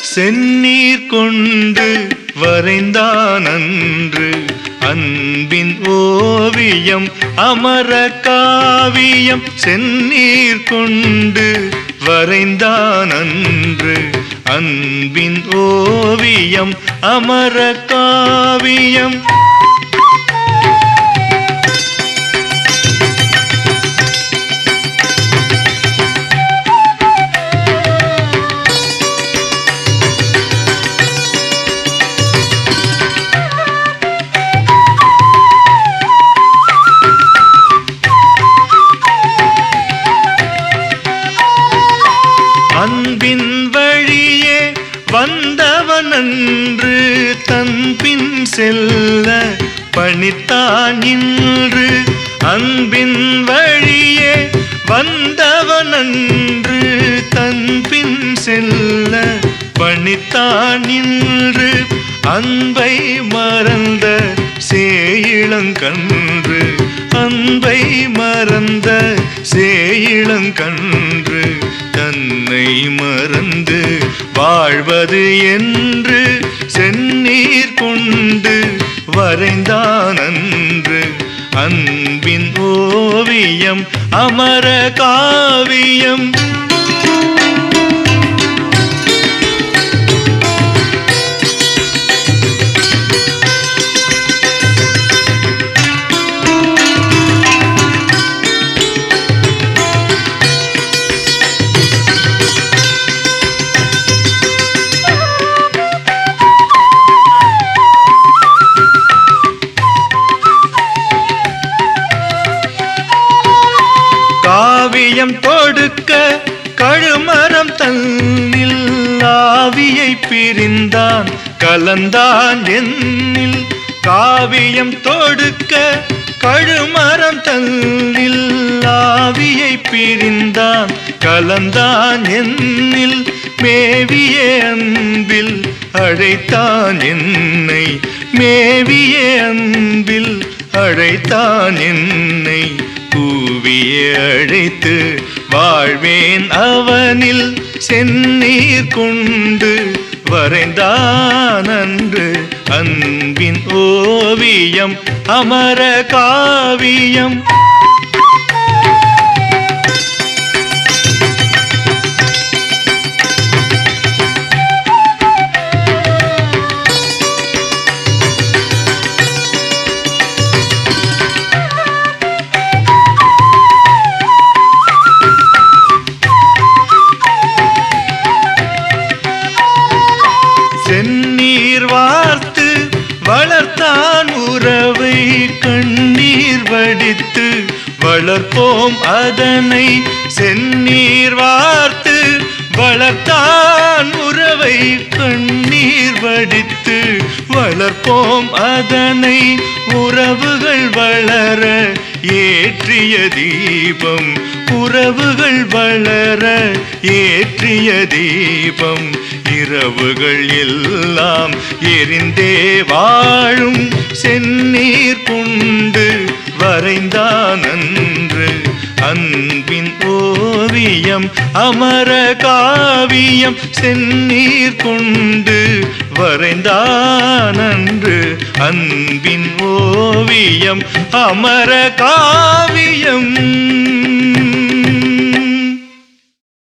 செந்நீர் கொண்டு வரைந்தான் அன்று அன்பின் ஓவியம் அமர காவியம் செந்நீர் கொண்டு வரைந்தான் அன்று அன்பின் ஓவியம் அமர காவியம் அன்பின் வழியே வந்தவன் அன்று தன்பின் செல்ல பணித்தான் இன்று அன்பின் வழியே வந்தவன் அன்று தன்பின் செல்ல பணித்தான் இன்று அன்பை மறந்த சேயிளங்கன்று அன்பை மறந்த சேயிளங்கன்று தன்னை மறந்து வாழ்வது என்று செந்நீர் கொண்டு வரைந்தான் அன்று அன்பின் ஓவியம் அமர காவியம் காவியம் தொடுக்க கழுமரம் தன்னில் ஆவியை பிரிந்தான் கலந்தான் என்னில் காவியம் தொடுக்க கழுமரம் தன்னில் ஆவியை பிரிந்தான் கலந்தான் என்னில் மேவிய அன்பில் அழைத்தான் என்னை மேவிய அன்பில் அழைத்தான் என்னை கூவிய அழைத்து வாழ்வேன் அவனில் செந்நீர் கொண்டு வரைந்தான் அன்று அன்பின் ஓவியம் அமர காவியம் செந்நீர் வார்த்து வளர்த்தான் உறவை கண்ணீர் வடித்து வளர்ப்போம் அதனை செந்நீர் வார்த்து வளர்த்தான் உறவை கண்ணீர் வடித்து வளர்ப்போம் அதனை உறவுகள் வளர ஏற்றிய தீபம் உறவுகள் வளர ஏற்றிய தீபம் இரவுகள் எல்லாம் எரிந்தே வாழும் செந்நீர் கொண்டு வரைந்தான் அன்று அன்பின் ஓவியம் அமர காவியம் செந்நீர் கொண்டு வரைந்தான் அன்று அன்பின் ஓவியம் அமர காவியம்